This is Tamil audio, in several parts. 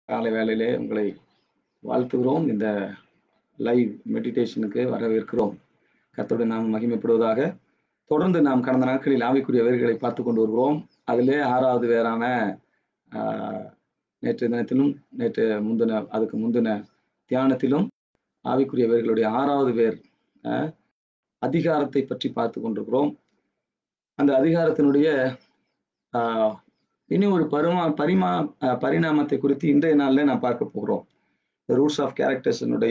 காலை வேளையிலே உங்களை வாழ்த்துகிறோம் இந்த லைவ் மெடிடேஷனுக்கு வரவேற்கிறோம் கர்த்தருடைய நாம் மகிமைப்படுவதாக தொடர்ந்து நாம் கடந்த நாட்களில் ஆவிக்குரிய வேர்களை பார்த்து கொண்டு வருகிறோம் அதிலே ஆறாவது வேறான ஆஹ், நேற்று தினத்திலும் நேற்று முந்தின அதுக்கு முந்தின தியானத்திலும் ஆவிக்குரிய வேர்களுடைய ஆறாவது வேர் ஆஹ், அதிகாரத்தை பற்றி பார்த்து கொண்டிருக்கிறோம் அந்த அதிகாரத்தினுடைய ஆஹ், இனி ஒரு பரிமா பரிமா ஆஹ், பரிணாமத்தை குறித்து இன்றைய நாளில் நான் பார்க்க போகிறோம் ரூட்ஸ் ஆஃப் கேரக்டர்ஸினுடைய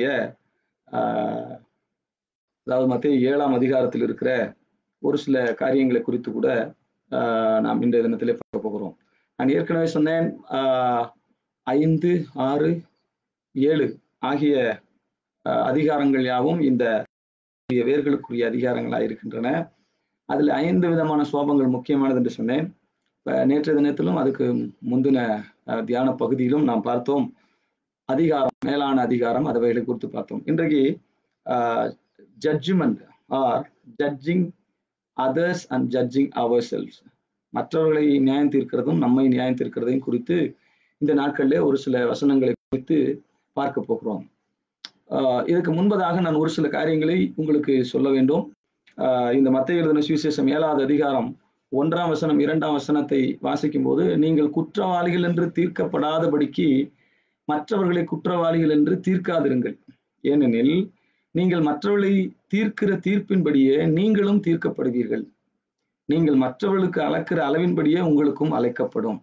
அதாவது மத்திய ஏழாம் அதிகாரத்தில் இருக்கிற ஒரு சில காரியங்களை குறித்து கூட ஆஹ், நாம் இன்றைய தினத்திலே பார்க்க போகிறோம் நான் ஏற்கனவே சொன்னேன் ஆஹ், ஐந்து ஆறு ஏழு ஆகிய ஆஹ், அதிகாரங்கள் யாவும் இந்த வேர்களுக்குரிய அதிகாரங்களாக இருக்கின்றன அதில் ஐந்து விதமான சோபங்கள் முக்கியமானது என்று சொன்னேன் இப்ப நேற்றைய தினத்திலும் அதுக்கு முந்தின அஹ், தியான பகுதியிலும் நாம் பார்த்தோம் அதிகாரம் மேலான அதிகாரம் அவைகளை குறித்து பார்த்தோம் இன்றைக்கு judgement or judging others and judging ourselves மற்றவர்களை நியாயம் தீர்க்கிறதும் நம்மை நியாயம் தீர்க்கிறதையும் குறித்து இந்த நாட்களிலே ஒரு சில வசனங்களை குறித்து பார்க்க போகிறோம் ஆஹ் இதுக்கு முன்பதாக நான் ஒரு சில காரியங்களை உங்களுக்கு சொல்ல வேண்டும் ஆஹ் இந்த மத்திய எழுதின சுவிசேஷம் ஏழாவது அதிகாரம் ஒன்றாம் வசனம் இரண்டாம் வசனத்தை வாசிக்கும் போது நீங்கள் குற்றவாளிகள் என்று தீர்க்கப்படாதபடிக்கு மற்றவர்களை குற்றவாளிகள் என்று தீர்க்காதிருங்கள் ஏனெனில் நீங்கள் மற்றவர்களை தீர்க்கிற தீர்ப்பின்படியே நீங்களும் தீர்க்கப்படுவீர்கள் நீங்கள் மற்றவர்களுக்கு அளக்கிற அளவின்படியே உங்களுக்கும் அழைக்கப்படும்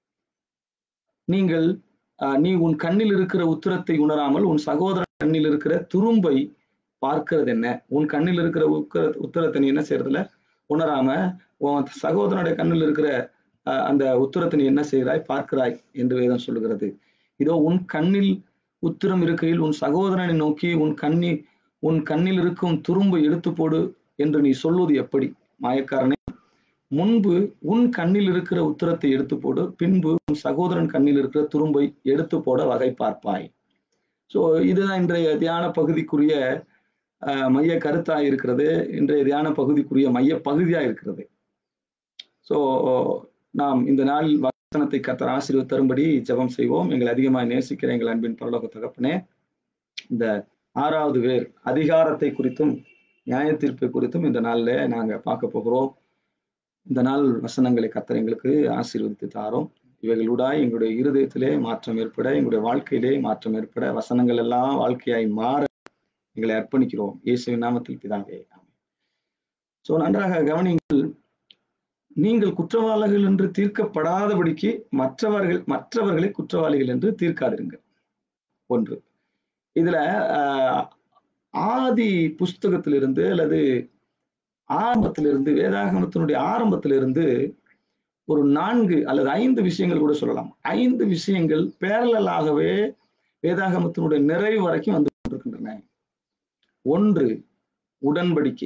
நீங்கள் ஆஹ், நீ உன் கண்ணில் இருக்கிற உத்தரத்தை உணராமல் உன் சகோதரன் கண்ணில் இருக்கிற துரும்பை பார்க்கிறது என்ன உன் கண்ணில் இருக்கிற உக்கர உத்தரத்தை நீ என்ன செய்யறதுல உணராம உன் சகோதரனுடைய கண்ணில் இருக்கிற ஆஹ், அந்த உத்தரத்தை நீ என்ன செய்கிறாய் பார்க்கிறாய் என்று வேதம் சொல்லுகிறது இதோ உன் கண்ணில் உத்திரம் இருக்கையில் உன் சகோதரனை நோக்கி உன் கண்ணி உன் கண்ணில் இருக்கும் துரும்பை எடுத்து போடு என்று நீ சொல்வது எப்படி மாயக்காரனே முன்பு உன் கண்ணில் இருக்கிற உத்திரத்தை எடுத்து போடு பின்பு உன் சகோதரன் கண்ணில் இருக்கிற துரும்பை எடுத்து போட வகை பார்ப்பாய் ஸோ இதுதான் இன்றைய தியான பகுதிக்குரிய ஆஹ், மைய கருத்தா இருக்கிறது இன்றைய தியான பகுதிக்குரிய மைய பகுதியா இருக்கிறது ஸோ நாம் இந்த நாள் வசனத்தை கத்தர் ஆசீர்வாத தரும்படி ஜெபம் செய்வோம் எங்களை அதிகமாக நேசிக்கிற எங்கள் அன்பின் பரலோக தகப்பனே இந்த ஆறாவது வேர் அதிகாரத்தை குறித்தும் நியாய தீர்ப்பை குறித்தும் இந்த நாள்ல நாங்க பார்க்க போகிறோம் இந்த நாள் வசனங்களை கத்தர் எங்களுக்கு ஆசீர்வதித்து தாரோம் இவைகளூடாய் எங்களுடைய இருதயத்திலே மாற்றம் ஏற்பட எங்களுடைய வாழ்க்கையிலே மாற்றம் ஏற்பட வசனங்கள் எல்லாம் வாழ்க்கையாய் மாற எங்களை அர்ப்பணிக்கிறோம் இயேசுவின் நாமத்தில் பிதாவே சோ நன்றாக கவனிங்கள் நீங்கள் குற்றவாளிகள் என்று தீர்க்கப்படாதபடிக்கு மற்றவர்கள் மற்றவர்களை குற்றவாளிகள் என்று தீர்க்காதிருங்கள் ஒன்று இதுல ஆஹ், ஆதி புஸ்தகத்திலிருந்து அல்லது ஆரம்பத்திலிருந்து வேதாகமத்தினுடைய ஆரம்பத்திலிருந்து ஒரு நான்கு அல்லது ஐந்து விஷயங்கள் கூட சொல்லலாம் ஐந்து விஷயங்கள் பேரலாகவே வேதாகமத்தினுடைய நிறைவு வரைக்கும் வந்து கொண்டிருக்கின்றன ஒன்று உடன்படிக்கை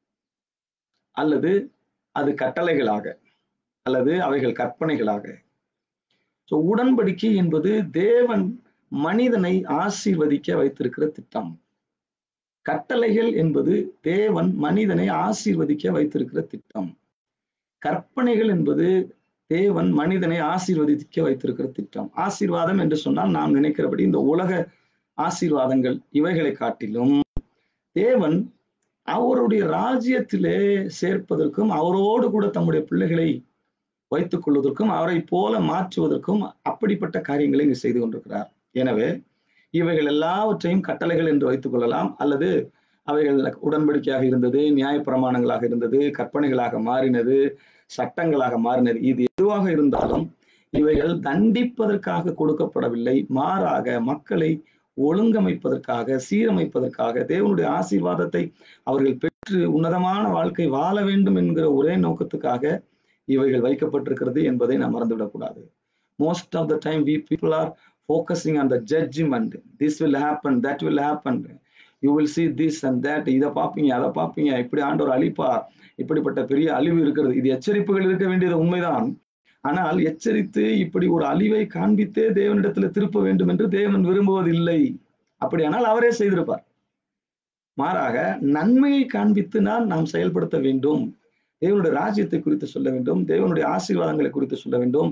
அல்லது அது கட்டளைகளாக அல்லது அவைகள் கற்பனைகளாக ஸோ உடன்படிக்கை என்பது தேவன் மனிதனை ஆசீர்வதிக்க வைத்திருக்கிற திட்டம் கட்டளைகள் என்பது தேவன் மனிதனை ஆசீர்வதிக்க வைத்திருக்கிற திட்டம் கற்பனைகள் என்பது தேவன் மனிதனை ஆசீர்வதிக்க வைத்திருக்கிற திட்டம் ஆசீர்வாதம் என்று சொன்னால் நாம் நினைக்கிறபடி இந்த உலக ஆசீர்வாதங்கள் இவைகளை காட்டிலும் தேவன் அவருடைய ராஜ்யத்திலே சேர்ப்பதற்கும் அவரோடு கூட தம்முடைய பிள்ளைகளை வைத்துக் கொள்வதற்கும் அவரை போல மாற்றுவதற்கும் அப்படிப்பட்ட காரியங்களை இங்கு செய்து கொண்டிருக்கிறார் எனவே இவைகள் எல்லாவற்றையும் கட்டளைகள் என்று வைத்துக் கொள்ளலாம் அல்லது அவைகள் உடன்படிக்கையாக இருந்தது நியாய பிரமாணங்களாக இருந்தது கற்பனைகளாக மாறினது சட்டங்களாக மாறினது இது எதுவாக இருந்தாலும் இவைகள் தண்டிப்பதற்காக கொடுக்கப்படவில்லை மாறாக மக்களை ஒழுங்கமைப்பதற்காக சீரமைப்பதற்காக தேவனுடைய ஆசீர்வாதத்தை அவர்கள் பெற்று உன்னதமான வாழ்க்கை வாழ வேண்டும் என்கிற ஒரே நோக்கத்துக்காக இவைகள் வைக்கப்பட்டிருக்கிறது என்பதை நாம் மறந்துவிடக்கூடாது most of the time we people are focusing on the judgement this will happen that will happen you will see this and that இதை பார்ப்பீங்க அதை பார்ப்பீங்க இப்படி ஆண்டவர் அழிப்பார் இப்படிப்பட்ட பெரிய அழிவு இருக்கிறது இது எச்சரிப்புகள் இருக்க வேண்டியது உண்மைதான் ஆனால் எச்சரித்து இப்படி ஒரு அழிவை காண்பித்தே தேவனிடத்துல திருப்ப வேண்டும் என்று தேவன் விரும்புவதில்லை அப்படியானால் அவரே செய்திருப்பார் மாறாக நன்மையை காண்பித்து தான் நாம் செயல்படுத்த வேண்டும் தேவனுடைய ராஜ்யத்தை குறித்து சொல்ல வேண்டும் தேவனுடைய ஆசீர்வாதங்களை குறித்து சொல்ல வேண்டும்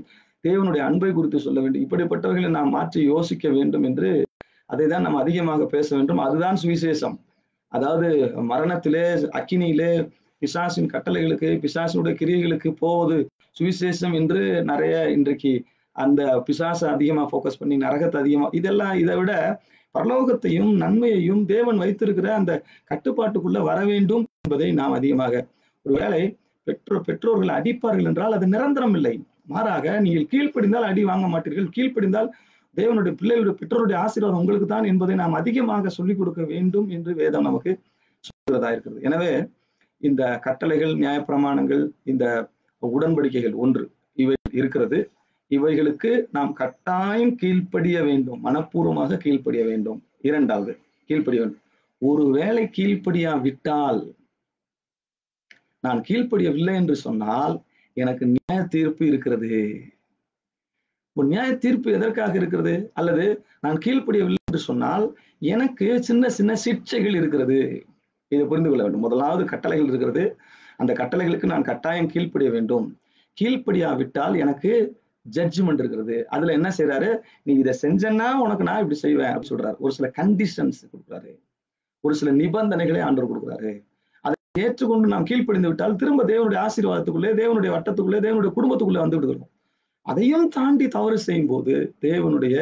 தேவனுடைய அன்பை குறித்து சொல்ல வேண்டும் இப்படிப்பட்டவர்களை நாம் மாற்றி யோசிக்க வேண்டும் என்று அதை தான் நாம் அதிகமாக பேச வேண்டும் அதுதான் சுவிசேஷம் அதாவது மரணத்திலே அக்கினியிலே பிசாசின் கட்டளைகளுக்கு பிசாசினுடைய கிரியைகளுக்கு போவது சுவிசேஷம் என்று நிறைய இன்றைக்கு அந்த பிசாசை அதிகமா ஃபோக்கஸ் பண்ணி நரகத்தை அதிகமா இதெல்லாம் இதை விட பரலோகத்தையும் நன்மையையும் தேவன் வைத்திருக்கிற அந்த கட்டுப்பாட்டுக்குள்ள வர வேண்டும் என்பதை நாம் அதிகமாக ஒருவேளை பெற்றோர் பெற்றோர்கள் அடிப்பார்கள் என்றால் அது நிரந்தரம் இல்லை மாறாக நீங்கள் கீழ்ப்படிந்தால் அடி வாங்க மாட்டீர்கள் கீழ்ப்படிந்தால் தேவனுடைய பிள்ளைகளுடைய பெற்றோருடைய ஆசீர்வாதம் உங்களுக்கு தான் என்பதை நாம் அதிகமாக சொல்லிக் கொடுக்க வேண்டும் என்று வேதம் நமக்கு சொல்கிறதா இருக்கிறது எனவே இந்த கட்டளைகள் நியாயப்பிரமாணங்கள் இந்த உடன்படிக்கைகள் ஒன்று இவை இருக்கிறது இவைகளுக்கு நாம் கட்டாயம் கீழ்ப்படிய வேண்டும் மனப்பூர்வமாக கீழ்ப்படிய வேண்டும் இரண்டாவது கீழ்ப்படிய வேண்டும் ஒருவேளை கீழ்ப்படியா விட்டால் நான் கீழ்ப்படியவில்லை என்று சொன்னால் எனக்கு நியாய தீர்ப்பு இருக்கிறது ஒரு நியாய தீர்ப்பு எதற்காக இருக்கிறது அல்லது நான் கீழ்ப்படியவில்லை என்று சொன்னால் எனக்கு சின்ன சின்ன சிக்ஷைகள் இருக்கிறது இதை புரிந்து கொள்ள வேண்டும் முதலாவது கட்டளைகள் இருக்கிறது அந்த கட்டளைகளுக்கு நான் கட்டாயம் கீழ்ப்படிய வேண்டும் கீழ்ப்படியாவிட்டால் எனக்கு ஜட்ஜ்மெண்ட் இருக்கிறது அதுல என்ன செய்யறாரு நீ இதை செஞ்சன்னா உனக்கு நான் இப்படி செய்வேன் அப்படின்னு சொல்றாரு ஒரு சில கண்டிஷன்ஸ் கொடுக்குறாரு ஒரு சில நிபந்தனைகளை ஆண்டவர் கொடுக்குறாரு அதை ஏற்றுக்கொண்டு நாம் கீழ்ப்படிந்து விட்டால் திரும்ப தேவனுடைய ஆசீர்வாதத்துக்குள்ளே தேவனுடைய வட்டத்துக்குள்ளே தேவனுடைய குடும்பத்துக்குள்ளே வந்து விடுகிறோம் அதையும் தாண்டி தவறு செய்யும் போது தேவனுடைய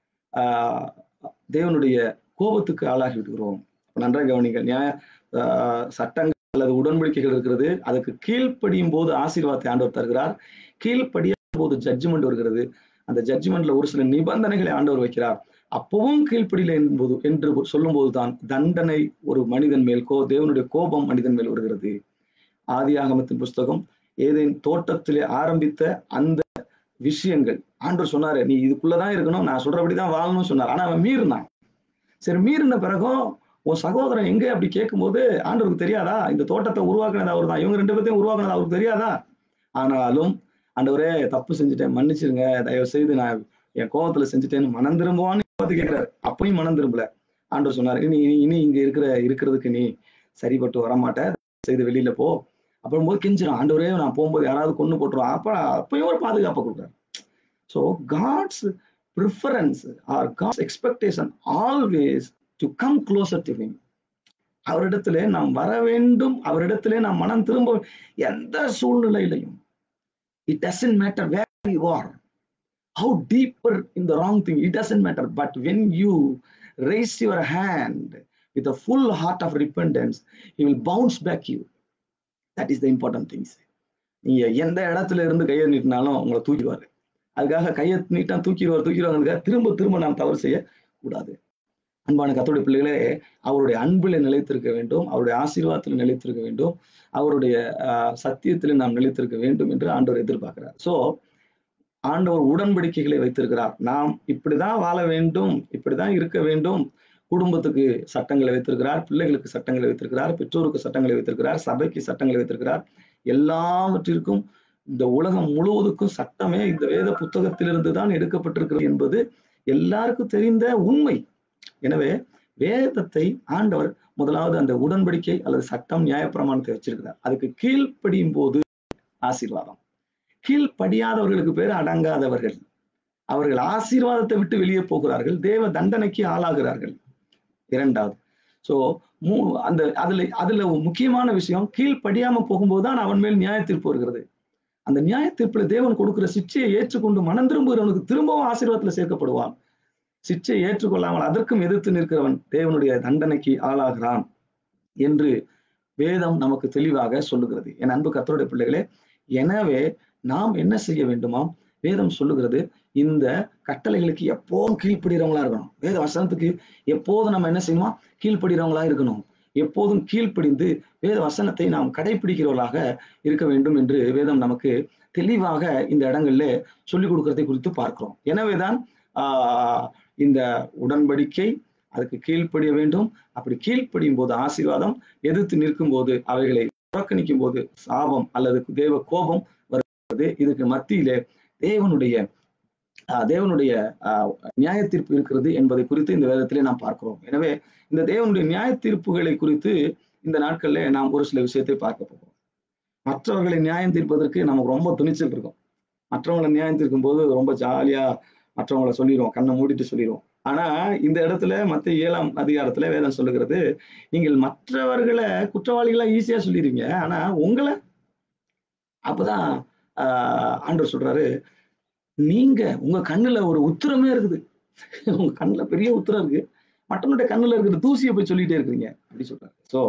ஆஹ் தேவனுடைய கோபத்துக்கு ஆளாகி விடுகிறோம் நன்றாக கவனிங்கள் நியாய சட்டங்கள் அல்லது உடன்படிக்கைகள் இருக்கிறது அதுக்கு கீழ்ப்படியும் போது ஆசீர்வாதத்தை ஆண்டவர் தருகிறார் கீழ்ப்படியாத போது ஜட்ஜ்மெண்ட் வருகிறது அந்த ஜட்ஜ்மெண்ட்ல ஒரு சில நிபந்தனைகளை ஆண்டவர் வைக்கிறார் அப்பவும் கீழ்ப்படியில என்பது என்று சொல்லும் போதுதான் தண்டனை ஒரு மனிதன் மேல் கோ தேவனுடைய கோபம் மனிதன் மேல் வருகிறது ஆதி ஆகமத்தின் புஸ்தகம் ஏதேன் தோட்டத்திலே ஆரம்பித்த அந்த விஷயங்கள் ஆண்டவர் சொன்னாரு நீ இதுக்குள்ளதான் இருக்கணும் நான் சொல்றபடிதான் வாழணும்னு சொன்னார் ஆனா அவன் மீறினான் சரி மீறின பிறகும் உன் சகோதரன் எங்க அப்படி கேட்கும்போது ஆண்டவருக்கு தெரியாதா இந்த தோட்டத்தை உருவாக்குனது அவர் தான் இவங்க ரெண்டு பேர்த்தையும் உருவாக்குனது அவருக்கு தெரியாதா ஆனாலும் ஆண்டவரே தப்பு செஞ்சுட்டேன் மன்னிச்சிருங்க தயவு செய்து நான் என் கோபத்துல செஞ்சுட்டேன்னு மனம் திரும்புவான்னு பார்த்து கேட்கிறாரு அப்பயும் மனம் திரும்பல ஆண்டவர் சொன்னார் இனி இனி இனி இங்க இருக்கிற இருக்கிறதுக்கு நீ சரிப்பட்டு வரமாட்ட செய்து வெளியில போ அப்புறம் போது கெஞ்சிடும் ஆண்டவரே நான் போகும்போது யாராவது கொண்டு போட்டுருவோம் அப்ப அப்பயும் ஒரு பாதுகாப்பை கொடுக்குறாரு so God's preference or God's expectation always to come closer to him அவரிடத்திலே நாம் வர வேண்டும் அவரிடத்திலே நாம் மனம் திரும்ப எந்த சூழ்நிலையிலையும் it doesn't matter where you are how deeper in the wrong thing it doesn't matter but when you raise your hand with a full heart of repentance he will bounce back you that is the important things நீங்க எந்த இடத்துல இருந்து கையை நீட்டினாலும் உங்களை தூக்கிடுவாரு அதுக்காக கையை நீட்டா தூக்கிடுவார் தூக்கிடுவாங்க திரும்ப திரும்ப நாம் தவறு செய்ய கூடாது அன்பான கத்தோடைய பிள்ளைகளே அவருடைய அன்பில் நிலைத்திருக்க வேண்டும் அவருடைய ஆசீர்வாதத்தில் நிலைத்திருக்க வேண்டும் அவருடைய சத்தியத்தில் நாம் நிலைத்திருக்க வேண்டும் என்று ஆண்டவர் எதிர்பார்க்கிறார் சோ ஆண்டவர் உடன்படிக்கைகளை வைத்திருக்கிறார் நாம் இப்படிதான் வாழ வேண்டும் இப்படிதான் இருக்க வேண்டும் குடும்பத்துக்கு சட்டங்களை வைத்திருக்கிறார் பிள்ளைகளுக்கு சட்டங்களை வைத்திருக்கிறார் பெற்றோருக்கு சட்டங்களை வைத்திருக்கிறார் சபைக்கு சட்டங்களை வைத்திருக்கிறார் எல்லாவற்றிற்கும் இந்த உலகம் முழுவதுக்கும் சட்டமே இந்த வேத புத்தகத்திலிருந்து தான் எடுக்கப்பட்டிருக்கிறது என்பது எல்லாருக்கும் தெரிந்த உண்மை எனவே வேதத்தை ஆண்டவர் முதலாவது அந்த உடன்படிக்கை அல்லது சட்டம் நியாயப்பிரமாணத்தை வச்சிருக்கிறார் அதுக்கு கீழ்ப்படியும் போது ஆசீர்வாதம் கீழ்ப்படியாதவர்களுக்கு பேர் அடங்காதவர்கள் அவர்கள் ஆசீர்வாதத்தை விட்டு வெளியே போகிறார்கள் தேவ தண்டனைக்கு ஆளாகிறார்கள் இரண்டாவது சோ மூ அந்த அதுல அதுல முக்கியமான விஷயம் கீழ்ப்படியாம போகும்போது தான் அவன் மேல் நியாய தீர்ப்பு வருகிறது அந்த நியாய தீர்ப்புல தேவன் கொடுக்கிற சிச்சையை ஏற்றுக்கொண்டு மனம் திரும்புகிறவனுக்கு திரும்பவும் ஆசீர்வாதத்துல சேர்க்கப்படுவான் சிச்சையை ஏற்றுக்கொள்ளாமல் அதற்கும் எதிர்த்து நிற்கிறவன் தேவனுடைய தண்டனைக்கு ஆளாகிறான் என்று வேதம் நமக்கு தெளிவாக சொல்லுகிறது என் அன்பு கத்தருடைய பிள்ளைகளே எனவே நாம் என்ன செய்ய வேண்டுமாம் வேதம் சொல்லுகிறது இந்த கட்டளைகளுக்கு எப்போதும் கீழ்ப்படுகிறவங்களா இருக்கணும் வேத வசனத்துக்கு எப்போதும் நம்ம என்ன செய்யணுமா கீழ்ப்படுகிறவங்களா இருக்கணும் எப்போதும் கீழ்ப்படிந்து வேத வசனத்தை நாம் கடைபிடிக்கிறவர்களாக இருக்க வேண்டும் என்று வேதம் நமக்கு தெளிவாக இந்த இடங்கள்ல சொல்லிக் கொடுக்கறதை குறித்து பார்க்கிறோம் எனவேதான் ஆஹ் இந்த உடன்படிக்கை அதுக்கு கீழ்ப்படிய வேண்டும் அப்படி கீழ்ப்படியும் போது ஆசீர்வாதம் எதிர்த்து நிற்கும் போது அவைகளை புறக்கணிக்கும் போது சாபம் அல்லது தேவ கோபம் வருகிறது இதுக்கு மத்தியிலே தேவனுடைய தேவனுடைய நியாய தீர்ப்பு இருக்கிறது என்பதை குறித்து இந்த வேதத்திலே நாம் பார்க்கிறோம் எனவே இந்த தேவனுடைய நியாய தீர்ப்புகளை குறித்து இந்த நாட்கள்ல நாம் ஒரு சில விஷயத்தை பார்க்க போகிறோம் மற்றவர்களை நியாயம் தீர்ப்பதற்கு நமக்கு ரொம்ப துணிச்சல் இருக்கும் மற்றவங்களை நியாயத்திருக்கும் போது ரொம்ப ஜாலியா மற்றவங்களை சொல்லிடுவோம் கண்ணை மூடிட்டு சொல்லிடுவோம் ஆனா இந்த இடத்துல மத்த ஏழாம் அதிகாரத்துல வேதம் சொல்லுகிறது நீங்கள் மற்றவர்களை குற்றவாளிகளா ஈஸியா சொல்லிடுவீங்க ஆனா உங்களை அப்பதான் ஆஹ் ஆண்டவர் சொல்றாரு நீங்க உங்க கண்ணுல ஒரு உத்திரமே இருக்குது உங்க கண்ணுல பெரிய உத்திரம் இருக்கு மற்றவனுடைய கண்ணுல இருக்கிற தூசியை போய் சொல்லிட்டே இருக்கிறீங்க அப்படி சொல்றாரு ஸோ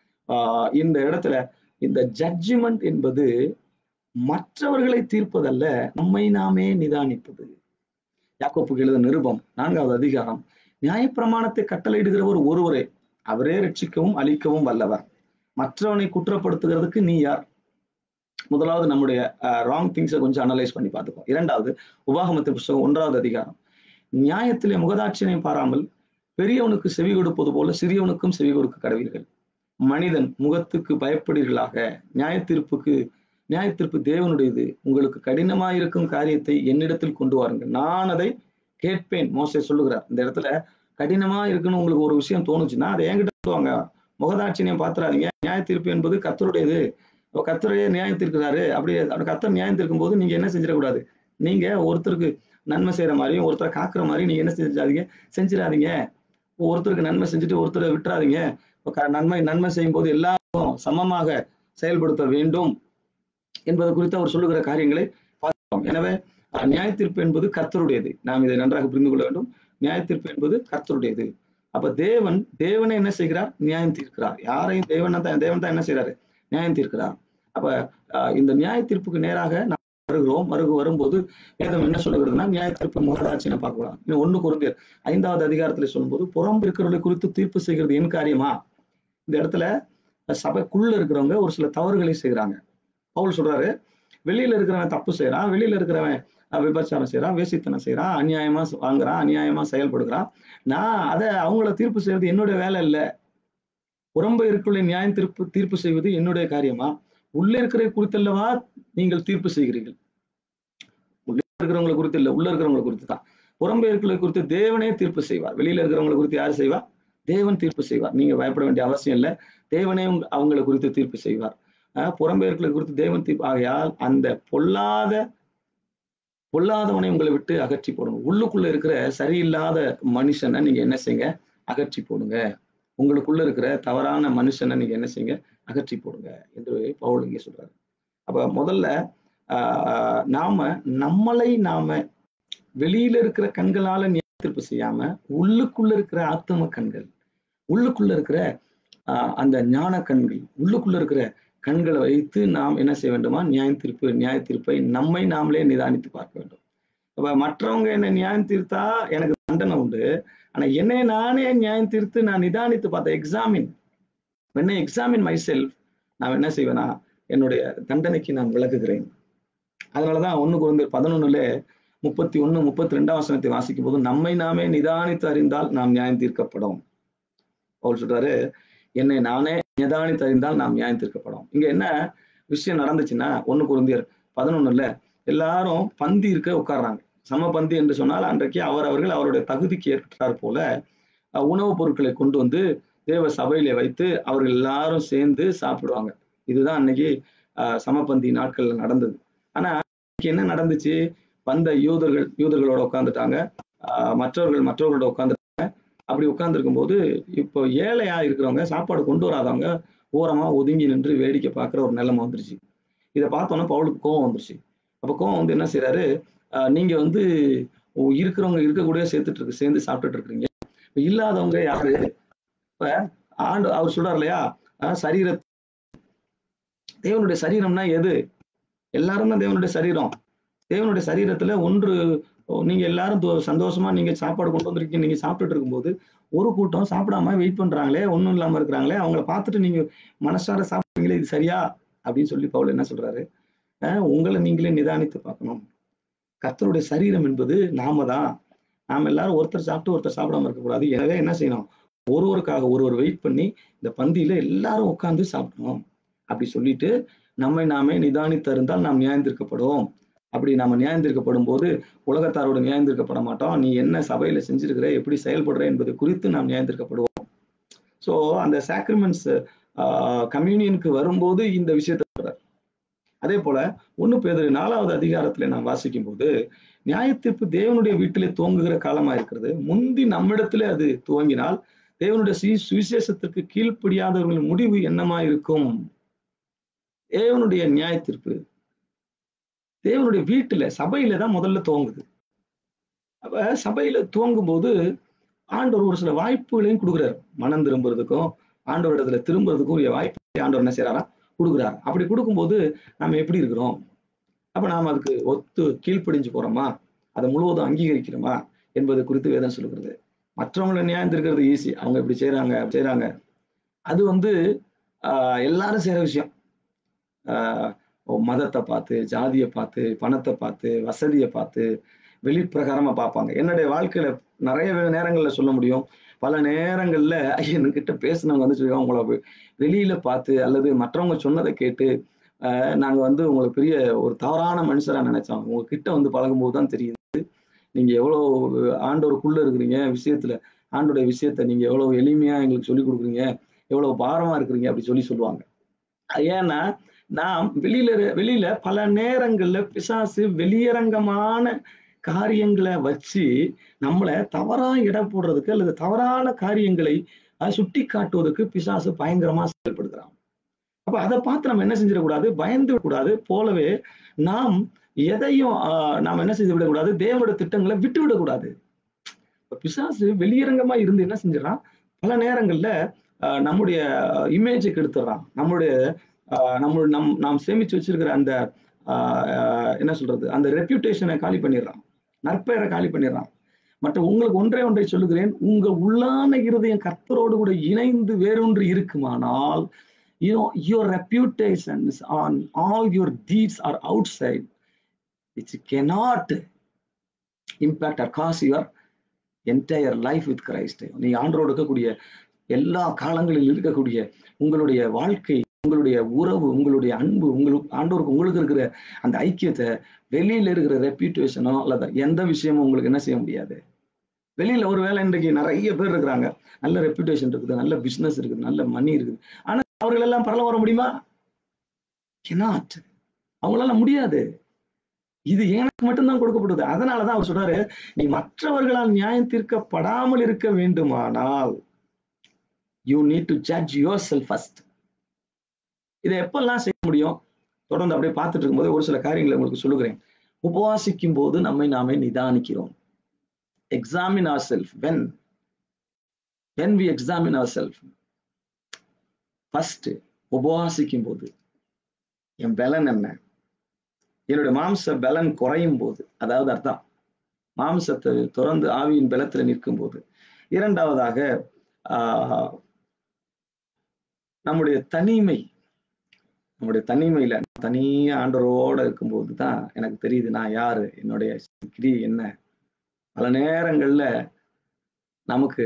இந்த இடத்துல இந்த ஜட்ஜ்மெண்ட் என்பது மற்றவர்களை தீர்ப்பதல்ல நம்மை நாமே நிதானிப்பது யாக்கோப்புக்கு எழுத நிருபம் நான்காவது அதிகாரம் நியாயப்பிரமாணத்தை கட்டளையிடுகிறவர் ஒருவரே அவரே ரட்சிக்கவும் அழிக்கவும் வல்லவர் மற்றவனை குற்றப்படுத்துகிறதுக்கு நீ யார் முதலாவது நம்முடைய ராங் திங்ஸை கொஞ்சம் அனலைஸ் பண்ணி பார்த்துப்போம் இரண்டாவது உபாகமத்து புஸ்தகம் ஒன்றாவது அதிகாரம் நியாயத்திலே முகதாட்சியனை பாராமல் பெரியவனுக்கு செவி கொடுப்பது போல சிறியவனுக்கும் செவி கொடுக்க கடவீர்கள் மனிதன் முகத்துக்கு பயப்படுவீர்களாக நியாயத்தீர்ப்புக்கு நியாயத்தீர்ப்பு தேவனுடையது உங்களுக்கு கடினமாயிருக்கும் காரியத்தை என்னிடத்தில் கொண்டு வாருங்கள் நான் அதை கேட்பேன் மோசை சொல்லுகிறார் இந்த இடத்துல கடினமா இருக்குன்னு உங்களுக்கு ஒரு விஷயம் தோணுச்சுன்னா அதை என்கிட்ட சொல்லுவாங்க முகதாட்சியம் பாத்துறாதீங்க நியாயத்தீர்ப்பு என்பது கத்தருடையது கத்தரையே நியாயம் தீர்க்கிறாரு அப்படி கத்தர் நியாயம் தீர்க்கும் போது நீங்க என்ன செஞ்சிடக்கூடாது நீங்க ஒருத்தருக்கு நன்மை செய்யற மாதிரியும் ஒருத்தரை காக்குற மாதிரி நீங்க என்ன செஞ்சாதீங்க செஞ்சிடாதீங்க ஒருத்தருக்கு நன்மை செஞ்சுட்டு ஒருத்தரை விட்டுறாதீங்க நன்மை நன்மை செய்யும் போது எல்லாரும் சமமாக செயல்படுத்த வேண்டும் என்பது குறித்து அவர் சொல்லுகிற காரியங்களை பார்க்கிறோம் எனவே நியாயத்தீர்ப்பு என்பது கர்த்தருடையது நாம் இதை நன்றாக புரிந்து கொள்ள வேண்டும் நியாயத்தீர்ப்பு என்பது கர்த்தருடையது அப்ப தேவன் தேவனை என்ன செய்கிறார் நியாயம் தீர்க்கிறார் யாரையும் தேவன் தான் தேவன் தான் என்ன செய்யறாரு நியாயம் தீர்க்கிறார் அப்ப இந்த நியாய தீர்ப்புக்கு நேராக நாம் வருகிறோம் வருகு வரும்போது வேதம் என்ன சொல்லுகிறதுனா நியாய தீர்ப்பு முகராட்சியை பார்க்கலாம் இன்னும் ஒண்ணு குறைந்தர் ஐந்தாவது அதிகாரத்துல சொல்லும்போது புறம் இருக்கிறவர்களை குறித்து தீர்ப்பு செய்கிறது என் காரியமா இந்த இடத்துல சபைக்குள்ள இருக்கிறவங்க ஒரு சில தவறுகளை செய்யறாங்க பவுல் சொல்றாரு வெளியில இருக்கிறவன் தப்பு செய்யறான் வெளியில இருக்கிறவன் விபச்சாரம் செய்யறான் வேசித்தனம் செய்யறான் அநியாயமா வாங்குறான் அநியாயமா செயல்படுகிறான் நான் அதை அவங்கள தீர்ப்பு செய்வது என்னுடைய வேலை இல்லை புறம்ப இருக்கிற நியாயம் தீர்ப்பு தீர்ப்பு செய்வது என்னுடைய காரியமா உள்ள இருக்கிற குறித்தல்லவா நீங்கள் தீர்ப்பு செய்கிறீர்கள் உள்ள இருக்கிறவங்களை குறித்து இல்லை உள்ள இருக்கிறவங்களை குறித்து தான் புறம்பே இருக்கிற குறித்து தேவனே தீர்ப்பு செய்வார் வெளியில இருக்கிறவங்களை குறித்து யார் செய்வா தேவன் தீர்ப்பு செய்வார் நீங்க பயப்பட வேண்டிய அவசியம் இல்லை தேவனே அவங்களை குறித்து தீர்ப்பு செய்வார் புறம்பே இருக்கிற குறித்து தேவன் தீர்ப்பு ஆகையால் அந்த பொல்லாத பொல்லாதவனை உங்களை விட்டு அகற்றி போடுங்க உள்ளுக்குள்ள இருக்கிற சரியில்லாத மனுஷனை நீங்க என்ன செய்யுங்க அகற்றி போடுங்க உங்களுக்குள்ள இருக்கிற தவறான மனுஷனை நீங்க என்ன செய்யுங்க அகற்றி போடுங்க என்று பவுல் இங்கே சொல்றாரு அப்ப முதல்ல ஆஹ் நாம நம்மளை நாம வெளியில இருக்கிற கண்களால நியாயத்தீர்ப்பு செய்யாம உள்ளுக்குள்ள இருக்கிற ஆத்தும கண்கள் உள்ளுக்குள்ள இருக்கிற ஆஹ் அந்த ஞான கண்கள் உள்ளுக்குள்ள இருக்கிற கண்களை வைத்து நாம் என்ன செய்ய வேண்டுமா நியாய தீர்ப்பு நியாய தீர்ப்பை நம்மை நாமளே நிதானித்து பார்க்க வேண்டும் அப்ப மற்றவங்க என்ன நியாயம் தீர்த்தா எனக்கு தண்டனை உண்டு ஆனா என்னை நானே நியாயம் தீர்த்து நான் நிதானித்து பார்த்தேன் எக்ஸாமின் வெண்ணை எக்ஸாமின் மை செல்ஃப் நான் என்ன செய்வேனா என்னுடைய தண்டனைக்கு நான் விளக்குகிறேன் அதனாலதான் ஒண்ணு குறைந்த பதினொன்னுல முப்பத்தி ஒண்ணு முப்பத்தி ரெண்டாம் வசனத்தை வாசிக்கும் போது நம்மை நாமே நிதானித்து அறிந்தால் நாம் நியாயம் தீர்க்கப்படும் அவர் சொல்றாரு என்னை நானே நிதானித்து அறிந்தால் நாம் நியாயம் தீர்க்கப்படும் இங்க என்ன விஷயம் நடந்துச்சுன்னா ஒண்ணு குருந்தியர் பதினொன்னுல எல்லாரும் பந்தி இருக்க உட்கார்றாங்க சமபந்தி என்று சொன்னால் அன்றைக்கு அவர் அவர்கள் அவருடைய தகுதிக்கு ஏற்றார் போல உணவுப் பொருட்களை கொண்டு வந்து தேவ சபையில வைத்து அவர்கள் எல்லாரும் சேர்ந்து சாப்பிடுவாங்க இதுதான் அன்னைக்கு சமபந்தி நாட்கள்ல நடந்தது ஆனா என்ன நடந்துச்சு வந்த யூதர்கள் யூதர்களோட உட்காந்துட்டாங்க மற்றவர்கள் மற்றவர்களோட உட்காந்துட்டாங்க அப்படி உட்கார்ந்துருக்கும் போது இப்போ ஏழையா இருக்கிறவங்க சாப்பாடு கொண்டு வராதவங்க ஓரமா ஒதுங்கி நின்று வேடிக்கை பார்க்குற ஒரு நிலைமை வந்துருச்சு இதை பார்த்தோன்னா பவுலுக்கு கோவம் வந்துருச்சு அப்போ கோவம் வந்து என்ன செய்யறாரு நீங்க வந்து இருக்கிறவங்க இருக்கக்கூடிய சேர்த்துட்டு இருக்கு சேர்ந்து சாப்பிட்டுட்டு இருக்கிறீங்க இல்லாதவங்க யாரு இப்ப ஆண்டு அவர் சொல்றாரு இல்லையா சரீர தேவனுடைய சரீரம்னா எது எல்லாரும் தான் தேவனுடைய சரீரம் தேவனுடைய சரீரத்துல ஒன்று நீங்க எல்லாரும் சந்தோஷமா நீங்க சாப்பாடு கொண்டு வந்திருக்கீங்க நீங்க சாப்பிட்டுட்டு இருக்கும்போது ஒரு கூட்டம் சாப்பிடாம வெயிட் பண்றாங்களே ஒன்றும் இல்லாம இருக்கிறாங்களே அவங்கள பார்த்துட்டு நீங்க மனசார சாப்பிடுறீங்களே இது சரியா அப்படின்னு சொல்லி பவுல் என்ன சொல்றாரு உங்களை நீங்களே நிதானித்து பார்க்கணும் கர்த்தருடைய சரீரம் என்பது நாம தான் நாம எல்லாரும் ஒருத்தர் சாப்பிட்டு ஒருத்தர் சாப்பிடாம இருக்கக்கூடாது எனவே என்ன செய்யணும் ஒருவருக்காக ஒருவர் வெயிட் பண்ணி இந்த பந்தியில எல்லாரும் உட்காந்து சாப்பிடணும் அப்படி சொல்லிட்டு நம்மை நாமே நிதானித்தருந்தால் நாம் நியாயந்திருக்கப்படுவோம் அப்படி நம்ம நியாயந்திருக்கப்படும் போது உலகத்தாரோட நியாயந்திருக்கப்பட மாட்டோம் நீ என்ன சபையில செஞ்சிருக்கிற எப்படி செயல்படுற என்பது குறித்து நாம் நியாயந்திருக்கப்படுவோம் ஸோ அந்த சாக்ரிமெண்ட்ஸ் கம்யூனியனுக்கு வரும்போது இந்த விஷயத்த அதே போல ஒண்ணு பேர் நாலாவது அதிகாரத்துல நான் வாசிக்கும் போது நியாயத்தீர்ப்பு தேவனுடைய வீட்டிலே துவங்குகிற காலமா இருக்கிறது முந்தி நம்மிடத்திலே அது துவங்கினால் தேவனுடைய சுவி- சுவிசேஷத்திற்கு கீழ்ப்படியாதவர்களின் முடிவு என்னமா இருக்கும் தேவனுடைய நியாயத்தீர்ப்பு தேவனுடைய வீட்டுல சபையில தான் முதல்ல துவங்குது அப்ப சபையில துவங்கும் போது ஆண்டவர் ஒரு சில வாய்ப்புகளையும் கொடுக்குறாரு மனம் திரும்புறதுக்கும் ஆண்டவர் இடத்துல திரும்புறதுக்கும் உரிய வாய்ப்பு ஆண்டவர் என்ன செய்யறாரா கொடுக்குறாரு அப்படி கொடுக்கும்போது நம்ம எப்படி இருக்கிறோம் அப்ப நாம அதுக்கு ஒத்து கீழ்ப்படிஞ்சு போறோமா அதை முழுவதும் அங்கீகரிக்கிறோமா என்பது குறித்து வேதம் சொல்லுகிறது மற்றவங்களை நியாயம் இருக்கிறது ஈஸி அவங்க இப்படி செய்றாங்க அப்படி செய்றாங்க அது வந்து ஆஹ் எல்லாரும் செய்யற விஷயம் ஆஹ் மதத்தை பார்த்து ஜாதியை பார்த்து பணத்தை பார்த்து வசதியை பார்த்து வெளிப்பிரகாரமா பார்ப்பாங்க என்னுடைய வாழ்க்கையில நிறைய வே- நேரங்கள்ல சொல்ல முடியும் பல நேரங்கள்ல என்கிட்ட பேசினவங்க வந்து சொல்லுவாங்க உங்களை வெ- வெளியில பார்த்து அல்லது மற்றவங்க சொன்னதை கேட்டு ஆஹ் நாங்க வந்து உங்களை பெரிய ஒரு தவறான மனுஷரா நினைச்சோம் உங்ககிட்ட வந்து பழகும்போது தான் தெரியுது நீங்க எவ்வளவு ஆண்டவருக்குள்ள இருக்கிறீங்க விஷயத்துல ஆண்டோடைய விஷயத்த நீங்க எவ்வளவு எளிமையா எங்களுக்கு சொல்லி கொடுக்குறீங்க எவ்வளவு பாரமா இருக்கிறீங்க அப்படி சொல்லி சொல்லுவாங்க அது ஏன்னா நாம் வெளியில இரு- வெளியில பல நேரங்கள்ல பிசாசு வெளியரங்கமான காரியங்களை வச்சு நம்மளை தவறா இட போடுறதுக்கு அல்லது தவறான காரியங்களை சுட்டி காட்டுவதற்கு பிசாசு பயங்கரமா செயல்படுகிறான் அப்ப அதை பார்த்து நம்ம என்ன செஞ்சிடக்கூடாது பயந்து கூடாது போலவே நாம் எதையும் ஆஹ், நாம் என்ன செய்து விடக்கூடாது தேவனுடைய திட்டங்களை விட்டு விடக்கூடாது இப்ப பிசாசு வெளியரங்கமா இருந்து என்ன செஞ்சிடறான் பல நேரங்கள்ல ஆஹ், நம்முடைய இமேஜை கெடுத்துடுறான் நம்மளுடைய ஆஹ், நம்ம நம் நாம் சேமிச்சு வச்சிருக்கிற அந்த ஆஹ், ஆஹ், என்ன சொல்றது அந்த ரெப்யூட்டேஷனை காலி பண்ணிடுறான் நற்பெயரை காலி பண்ணிடுறான் மற்ற உங்களுக்கு ஒன்றே ஒன்றை சொல்லுகிறேன் உங்க உள்ளான இருதயம் கர்த்தரோடு கூட இணைந்து வேறொன்று இருக்குமானால் you know your reputations on all your deeds are outside which cannot impact or cause your entire life with Christ நீங்க ஆண்டரோடு இருக்கக்கூடிய எல்லா காலங்களில் இருக்கக்கூடிய உங்களுடைய வாழ்க்கை உங்களுடைய உறவு உங்களுடைய அன்பு உங்களுக்கு ஆண்டோருக்கு உங்களுக்கு இருக்கிற அந்த ஐக்கியத்தை வெளியில இருக்கிற ரெப்யூட்டேஷனோ அல்லது எந்த விஷயமும் உங்களுக்கு என்ன செய்ய முடியாது வெளியில ஒருவேளை இன்றைக்கு நிறைய பேர் இருக்கிறாங்க நல்ல ரெப்யூட்டேஷன் இருக்குது நல்ல பிசினஸ் இருக்குது நல்ல மணி இருக்குது ஆனா அவர்கள் எல்லாம் பரல வர முடியுமா கெனாட் அவங்களால முடியாது இது எனக்கு மட்டும்தான் கொடுக்கப்பட்டது அதனாலதான் அவர் சொல்றாரு நீ மற்றவர்களால் நியாயம் தீர்க்கப்படாமல் இருக்க வேண்டுமானால் you need to judge yourself first இதை எப்பெல்லாம் செய்ய முடியும் தொடர்ந்து அப்படியே பார்த்துட்டு இருக்கும்போது ஒரு சில காரியங்களை உங்களுக்கு சொல்லுகிறேன் உபவாசிக்கும் போது நம்மை நாமே நிதானிக்கிறோம் examine ourselves when when we examine ourselves first உபவாசிக்கும் போது என் பலன் என்ன என்னுடைய மாம்ச பலன் குறையும் போது அதாவது அர்த்தம் மாம்சத்தை துறந்து ஆவியின் பலத்துல நிற்கும் போது இரண்டாவதாக ஆஹ், நம்முடைய தனிமை நம்முடைய தனிமையில தனியா ஆண்டவரோட இருக்கும்போது தான் எனக்கு தெரியுது நான் யாரு என்னுடைய கிரி என்ன பல நேரங்கள்ல நமக்கு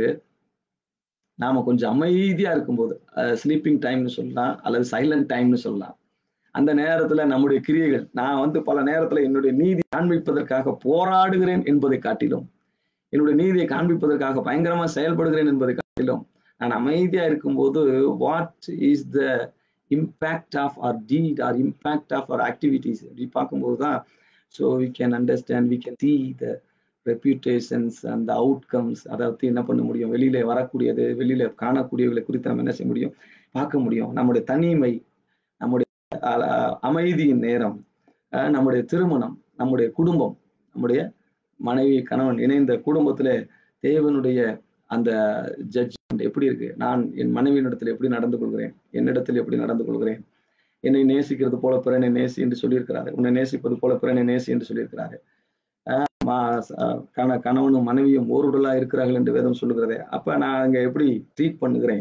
நாம கொஞ்சம் அமைதியா இருக்கும்போது ஸ்லீப்பிங் டைம்னு சொல்லலாம் அல்லது சைலண்ட் டைம்னு சொல்லலாம் அந்த நேரத்துல நம்முடைய கிரியைகள் நான் வந்து பல நேரத்துல என்னுடைய நீதி காண்பிப்பதற்காக போராடுகிறேன் என்பதை காட்டிலும் என்னுடைய நீதியை காண்பிப்பதற்காக பயங்கரமா செயல்படுகிறேன் என்பதை காட்டிலும் நான் அமைதியா இருக்கும்போது what is the impact of our deed or impact of our activities அப்படி பார்க்கும்போது தான் so we can understand we can see the reputations அந்த அவுட்கம்ஸ் அதை பற்றி என்ன பண்ண முடியும் வெளியில வரக்கூடியது வெளியில காணக்கூடியவர்களை குறித்து நம்ம என்ன செய்ய முடியும் பார்க்க முடியும் நம்முடைய தனிமை நம்முடைய அஹ், அமைதியின் நேரம் அஹ், நம்முடைய திருமணம் நம்முடைய குடும்பம் நம்முடைய மனைவி கணவன் இணைந்த குடும்பத்துல தேவனுடைய அந்த ஜட்ஜ்மெண்ட் எப்படி இருக்கு நான் என் மனைவியினிடத்தில் எப்படி நடந்து கொள்கிறேன் என்னிடத்தில் எப்படி நடந்து கொள்கிறேன் என்னை நேசிக்கிறது போல பிறனை நேசி என்று சொல்லியிருக்கிறாரு உன்னை நேசிப்பது போல பிறனை நேசி என்று சொல்லியிருக்கிறாரு ஆஹ் மா- அஹ் கண கணவனும் மனைவியும் ஓருடலா இருக்கிறார்கள் என்று வேதம் சொல்லுகிறதே அப்ப நான் அங்க எப்படி ட்ரீட் பண்ணுகிறேன்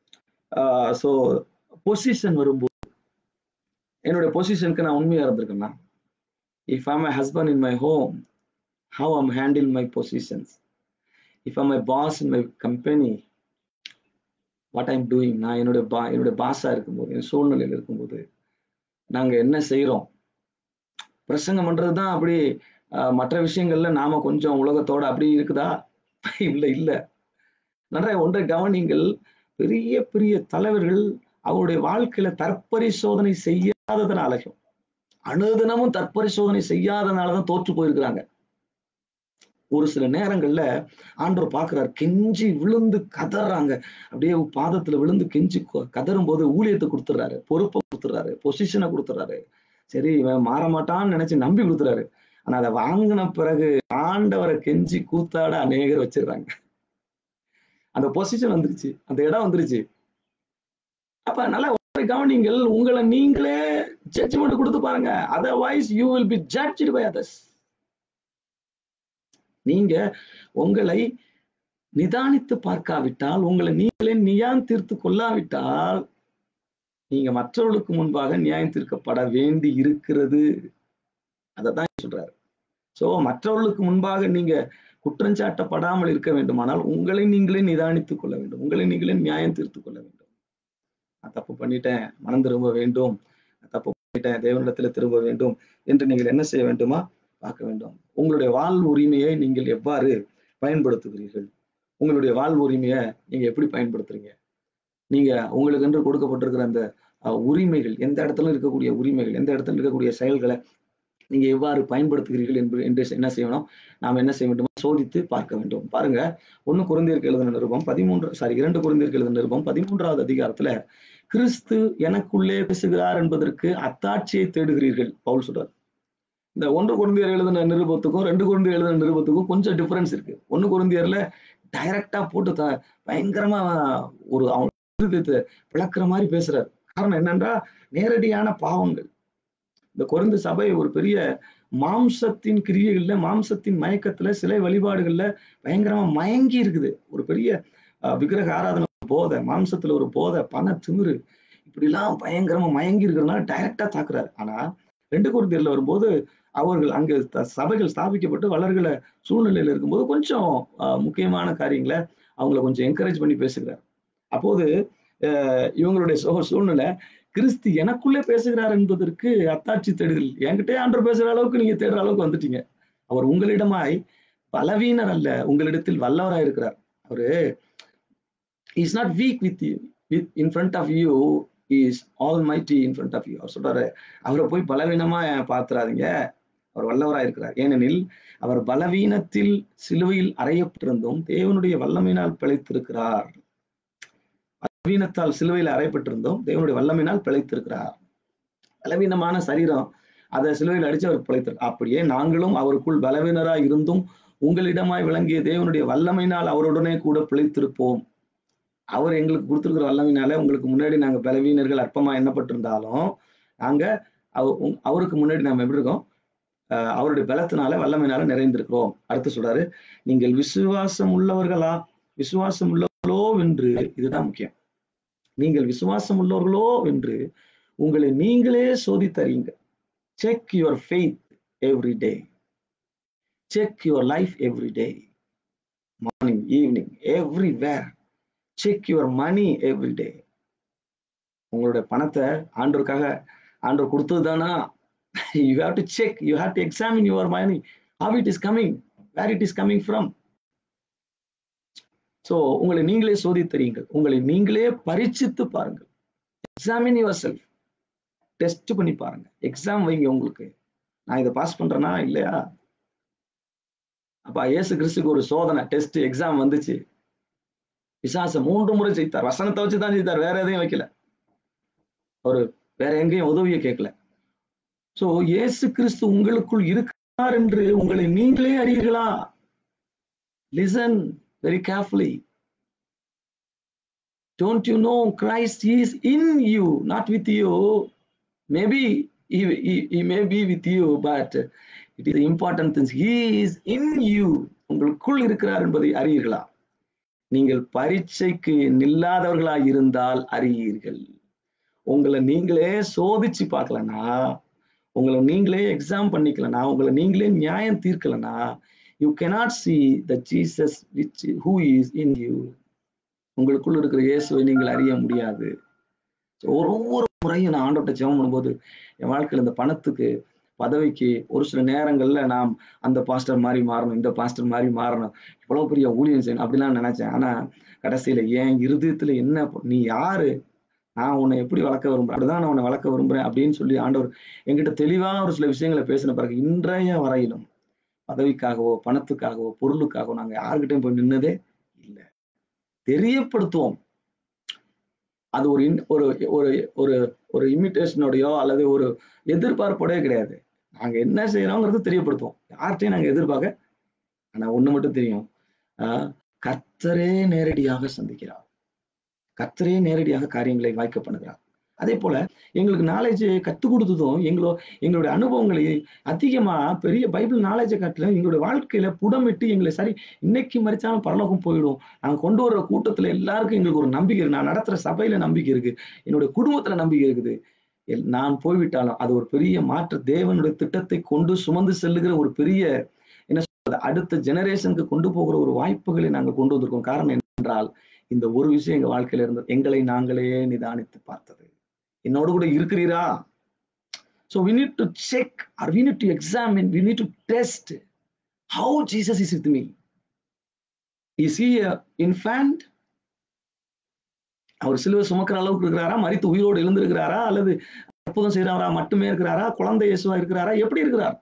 ஸோ பொசிஷன் வரும்போது என்னுடைய பொசிஷனுக்கு நான் உண்மையா இருந்திருக்கேன்னா if I'm my husband in my home how I'm handle my positions if I'm my boss in my company what I'm doing நான் என்னுடைய பா என்னுடைய பாஸா இருக்கும்போது என் சூழ்நிலையில் இருக்கும்போது நாங்க என்ன செய்றோம் பிரசங்கம் பண்றதுதான் அப்படி ஆஹ், மற்ற விஷயங்கள்ல நாம கொஞ்சம் உலகத்தோட அப்படி இருக்குதா இல்ல இல்ல நிறைய ஒன்றை கவனிங்கள் பெரிய பெரிய தலைவர்கள் அவருடைய வாழ்க்கையில தற்பரிசோதனை செய்யாததனாலையும் அனுதினமும் தற்பரிசோதனை செய்யாதனாலதான் தோற்று போயிருக்கிறாங்க ஒரு சில நேரங்கள்ல ஆண்டவர் பாக்குறாரு கெஞ்சி விழுந்து கதறாங்க அப்படியே பாதத்துல விழுந்து கெஞ்சி கொ- கதறும் போது ஊழியத்தை கொடுத்துறாரு பொறுப்பை கொடுத்துறாரு பொசிஷனை கொடுத்துறாரு சரி இவன் மாற மாட்டான்னு நினைச்சு நம்பி கொடுத்துறாரு ஆனா அதை வாங்கின பிறகு ஆண்டவரை கெஞ்சி கூத்தாட அநேகர் வச்சிடுறாங்க அந்த பொசிஷன் வந்துருச்சு அந்த இடம் வந்துருச்சு அப்ப நல்லா ஒரு கவனிங்கள் உங்களை நீங்களே ஜட்ஜ்மெண்ட் கொடுத்து பாருங்க otherwise you will be judged by others நீங்க உங்களை நிதானித்து பார்க்காவிட்டால் உங்களை நீங்களே நியாயம் தீர்த்து கொள்ளாவிட்டால் நீங்க மற்றவர்களுக்கு முன்பாக நியாயம் தீர்க்கப்பட வேண்டி இருக்கிறது அதத்தான் சொல்றாரு சோ மற்றவர்களுக்கு முன்பாக நீங்க குற்றஞ்சாட்டப்படாமல் இருக்க வேண்டுமானால் உங்களை நீங்களே நிதானித்துக் கொள்ள வேண்டும் உங்களை நீங்களே நியாயம் தீர்த்து கொள்ள வேண்டும் நான் தப்பு பண்ணிட்டேன் மனம் திரும்ப வேண்டும் நான் தப்பு பண்ணிட்டேன் தேவனிடத்துல திரும்ப வேண்டும் என்று நீங்கள் என்ன செய்ய வேண்டுமா பார்க்க வேண்டும் உங்களுடைய வாழ்வு உரிமையை நீங்கள் எவ்வாறு பயன்படுத்துகிறீர்கள் உங்களுடைய வாழ்வு உரிமையை நீங்க எப்படி பயன்படுத்துறீங்க நீங்க உங்களுக்கு என்று கொடுக்கப்பட்டிருக்கிற அந்த அஹ், உரிமைகள் எந்த இடத்துல இருக்கக்கூடிய உரிமைகள் எந்த இடத்துல இருக்கக்கூடிய செயல்களை நீங்க எவ்வாறு பயன்படுத்துகிறீர்கள் என்று என்று என்ன செய்யணும் நாம் என்ன செய்ய வேண்டும் சோதித்து பார்க்க வேண்டும் பாருங்க ஒன்னு குருந்தியருக்கு எழுதின நிருபம் பதிமூன்று சாரி இரண்டு குருந்தியருக்கு எழுதின நிருபம் பதிமூன்றாவது அதிகாரத்துல கிறிஸ்து எனக்குள்ளே பேசுகிறார் என்பதற்கு அத்தாட்சியை தேடுகிறீர்கள் பவுல் சொல்றார் இந்த ஒன்று குருந்தியர் எழுதின நிருபத்துக்கும் ரெண்டு குருந்தியர் எழுதின நிருபத்துக்கும் கொஞ்சம் டிஃபரன்ஸ் இருக்கு ஒன்னு குருந்தியர்ல டைரக்டா போட்டு த பயங்கரமா ஒரு அவங்க இருதயத்தை பிளக்குற மாதிரி பேசுறாரு காரணம் என்னன்றா நேரடியான பாவங்கள் இந்த குறைந்த சபை ஒரு பெரிய மாம்சத்தின் கிரியைகள்ல மாம்சத்தின் மயக்கத்துல சிலை வழிபாடுகள்ல பயங்கரமா மயங்கி இருக்குது ஒரு பெரிய அஹ், விக்கிரக ஆராதனை போதை மாம்சத்துல ஒரு போதை பண திமிரு இப்படிலாம் பயங்கரமா மயங்கி இருக்கிறதுனால டைரக்டா தாக்குறாரு ஆனா ரெண்டு குருந்தியர்ல வரும்போது அவர்கள் அங்க த- சபைகள் ஸ்தாபிக்கப்பட்டு வளர்கிற சூழ்நிலையில இருக்கும்போது கொஞ்சம் அஹ், முக்கியமான காரியங்களை அவங்கள கொஞ்சம் என்கரேஜ் பண்ணி பேசுகிறார் அப்போது அஹ், இவங்களுடைய சூ- சூழ்நிலை கிறிஸ்து எனக்குள்ளே பேசுகிறார் என்பதற்கு அத்தாட்சி தேடுதல் என்கிட்டயே ஆண்டவர் பேசுற அளவுக்கு நீங்க தேடுற அளவுக்கு வந்துட்டீங்க அவர் உங்களிடமாய் பலவீனர் அல்ல உங்களிடத்தில் வல்லவராய் இருக்கிறார் அவரு is not weak with you with in front of you is almighty in front of you அவர் சொல்றாரு அவரை போய் பலவீனமா பாத்துறாதீங்க அவர் வல்லவராய் இருக்கிறார் ஏனெனில் அவர் பலவீனத்தில் சிலுவையில் அறையப்பட்டிருந்தும் தேவனுடைய வல்லமையினால் பிழைத்திருக்கிறார் பலவீனத்தால் சிலுவையில் அறையப்பட்டிருந்தோம் தேவனுடைய வல்லமையினால் பிழைத்திருக்கிறார் பலவீனமான சரீரம் அதை சிலுவையில் அடிச்சு அவர் பிழைத்தார் அப்படியே நாங்களும் அவருக்குள் பலவீனராய் இருந்தும் உங்களிடமாய் விளங்கிய தேவனுடைய வல்லமையினால் அவருடனே கூட பிழைத்திருப்போம் அவர் எங்களுக்கு கொடுத்திருக்கிற வல்லமையினால உங்களுக்கு முன்னாடி நாங்க பலவீனர்கள் அற்பமா எண்ணப்பட்டிருந்தாலும் நாங்க அவ- உங்- அவருக்கு முன்னாடி நாம எப்படி இருக்கோம் அஹ் அவருடைய பலத்தினால வல்லமையினால நிறைந்திருக்கிறோம் அடுத்து சொல்றாரு நீங்கள் விசுவாசம் உள்ளவர்களா விசுவாசம் உள்ளவர்களோ என்று இதுதான் முக்கியம் நீங்கள் விசுவாசம் உள்ளவர்களோ என்று உங்களை நீங்களே சோதித்தறியுங்க check your faith every day check your life every day morning evening everywhere check your money every day உங்களுடைய பணத்தை ஆண்டவருக்காக ஆண்டவர் கொடுத்தது தானா you have to check you have to examine your money how it is coming where it is coming from so உங்களை நீங்களே சோதித்தறியுங்கள் உங்களை நீங்களே பரீட்சித்து பாருங்கள் எக்ஸாமின் யுவர் செல்ஃப் டெஸ்ட் பண்ணி பாருங்க எக்ஸாம் வைங்க உங்களுக்கு நான் இதை பாஸ் பண்றேனா இல்லையா அப்ப இயேசு கிறிஸ்துக்கு ஒரு சோதனை டெஸ்ட் எக்ஸாம் வந்துச்சு பிசாச மூன்று முறை ஜெயித்தார் வசனத்தை வச்சு தான் ஜெயித்தார் வேற எதையும் வைக்கல ஒரு வேற எங்கேயும் உதவியை கேட்கல சோ இயேசு கிறிஸ்து உங்களுக்குள் இருக்கிறார் என்று உங்களை நீங்களே அறிவீர்களா listen very carefully Don't you know Christ is in you, not with you? Maybe he, he, he may be with you, but it is the important thing. He is in you. உங்களுக்குள் இருக்கிறார் என்பதை அறியீர்களா நீங்கள் பரீட்சைக்கு நில்லாதவர்களாய் இருந்தால் அறியீர்கள் உங்களை நீங்களே சோதிச்சு பார்க்கலனா உங்களை நீங்களே எக்ஸாம் பண்ணிக்கலனா உங்களை நீங்களே நியாயம் தீர்க்கலனா you cannot see the Jesus which who is in you உங்களுக்குள்ள இருக்கிற இயேசுவை நீங்கள் அறிய முடியாது So, ஒவ்வொரு முறையும் நான் ஆண்டவர்கிட்ட ஜெபம் பண்ணும்போது என் வாழ்க்கையில் இந்த பணத்துக்கு பதவிக்கு ஒரு சில நேரங்கள்ல நாம் அந்த பாஸ்டர் மாதிரி மாறணும் இந்த பாஸ்டர் மாதிரி மாறணும் இவ்வளவு பெரிய ஊழியம் செய்யணும் அப்படிலாம் நினைச்சேன் ஆனா கடைசியில என் இருதயத்துல என்ன நீ யாரு நான் உன்னை எப்படி வளர்க்க விரும்புறேன் அப்படிதான் நான் உன்னை வளர்க்க விரும்புறேன் அப்படின்னு சொல்லி ஆண்டவர் என்கிட்ட தெளிவான ஒரு சில விஷயங்களை பேசின பிறகு இன்றைய வரையிலும் பதவிக்காகவோ பணத்துக்காகவோ பொருளுக்காகவோ நாங்க யாருக்கிட்டையும் போய் நின்னதே இல்லை தெரியப்படுத்துவோம் அது ஒரு இன்- ஒரு ஒரு ஒரு ஒரு இமிட்டேஷனோடையோ அல்லது ஒரு எதிர்பார்ப்போடய கிடையாது நாங்க என்ன செய்யறோங்கிறது தெரியப்படுத்துவோம் யார்கிட்டையும் நாங்க எதிர்பார்க்க ஆனா ஒண்ணு மட்டும் தெரியும் ஆஹ் கர்த்தரே நேரடியாக சந்திக்கிறார் கர்த்தரே நேரடியாக காரியங்களை வாய்க்க பண்ணுகிறார் அதே போல எங்களுக்கு நாலேஜ் கத்துக் கொடுத்ததும் எங்களோ எங்களுடைய அனுபவங்களை அதிகமா பெரிய பைபிள் நாலேஜை காட்டிலும் எங்களுடைய வாழ்க்கையில புடமிட்டு எங்களை சரி இன்னைக்கு மறிச்சாலும் பரலோகம் போயிடும் நாங்க கொண்டு வர்ற கூட்டத்துல எல்லாருக்கும் எங்களுக்கு ஒரு நம்பிக்கை இருக்கு நான் நடத்துற சபையில நம்பிக்கை இருக்கு என்னுடைய குடும்பத்துல நம்பிக்கை இருக்குது எல்- நான் போய்விட்டாலும் அது ஒரு பெரிய மாற்று தேவனுடைய திட்டத்தை கொண்டு சுமந்து செல்லுகிற ஒரு பெரிய என்ன சொல்றது அடுத்த ஜெனரேஷனுக்கு கொண்டு போகிற ஒரு வாய்ப்புகளை நாங்கள் கொண்டு வந்திருக்கோம் காரணம் என்னென்றால் இந்த ஒரு விஷயம் எங்க வாழ்க்கையில இருந்தது எங்களை நாங்களே நிதானித்து பார்த்தது என்னோடு கூட இருக்கிறீரா So we need to check or we need to examine, we need to test how Jesus is with me. Is he a infant? அவர் சிலுவை சுமக்கிற அளவுக்கு இருக்கிறாரா மரித்து உயிரோடு எழுந்திருக்கிறாரா அல்லது அற்புதம் செய்கிறவரா மட்டுமே இருக்கிறாரா குழந்தை இயேசுவா இருக்கிறாரா எப்படி இருக்கிறார்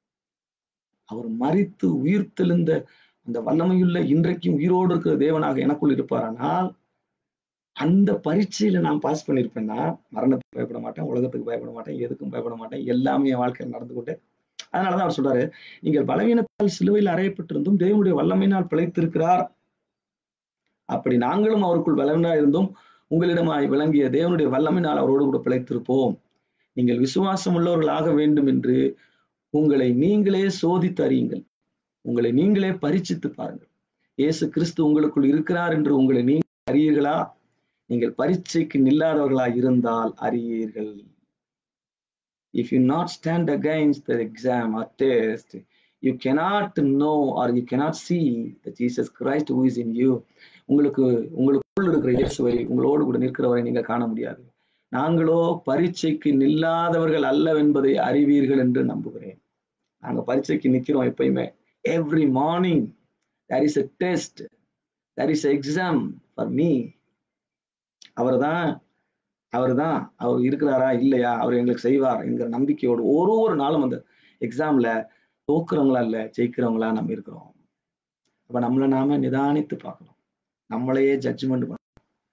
அவர் மரித்து உயிர் தெளிந்த அந்த வல்லமையுள்ள இன்றைக்கும் உயிரோடு இருக்கிற தேவனாக எனக்குள் இருப்பாரானால் அந்த பரீட்சையில நான் பாஸ் பண்ணியிருப்பேன்னா மரணத்துக்கு பயப்பட மாட்டேன் உலகத்துக்கு பயப்பட மாட்டேன் எதுக்கும் பயப்பட மாட்டேன் எல்லாமே என் வாழ்க்கையில் நடந்து கொண்டு அதனாலதான் அவர் சொல்றாரு நீங்கள் பலவீனத்தால் சிலுவையில் அறையப்பட்டிருந்தும் தேவனுடைய வல்லமையினால் பிழைத்திருக்கிறார் அப்படி நாங்களும் அவருக்குள் பலவீனா இருந்தும் உங்களிடமாய் விளங்கிய தேவனுடைய வல்லமையினால் அவரோடு கூட பிழைத்திருப்போம் நீங்கள் விசுவாசம் உள்ளவர்களாக வேண்டும் என்று உங்களை நீங்களே சோதித்து அறியுங்கள் உங்களை நீங்களே பரீட்சித்து பாருங்கள் இயேசு கிறிஸ்து உங்களுக்குள் இருக்கிறார் என்று உங்களை நீங்கள் அறியீர்களா நீங்கள் பரீட்சைக்கு நில்லாதவர்களா இருந்தால் அறியீர்கள் if you not stand against the exam or test you cannot know or you cannot see the jesus christ who is in you உங்களுக்கு உங்களுக்குள் இருக்கிற இயேசுவை உங்களோடு கூட நிற்கிறவரை நீங்க காண முடியாது நாங்களோ பரீட்சைக்கு நில்லாதவர்கள் அல்லவென்பதை அறிவீர்கள் என்று நம்புகிறேன் நாங்க பரீட்சைக்கு நிக்கிறோம் எப்பயுமே every morning there is a test there is a exam for me அவர்தான் அவர்தான் அவர் இருக்கிறாரா இல்லையா அவர் எங்களுக்கு செய்வார் என்கிற நம்பிக்கையோடு ஒரு ஒரு நாளும் அந்த எக்ஸாம்ல தோக்குறவங்களா இல்ல ஜெயிக்கிறவங்களா நம்ம இருக்கிறோம் அப்ப நம்மள நாம நிதானித்து பார்க்கணும் நம்மளையே ஜட்ஜ்மெண்ட் பண்ணணும்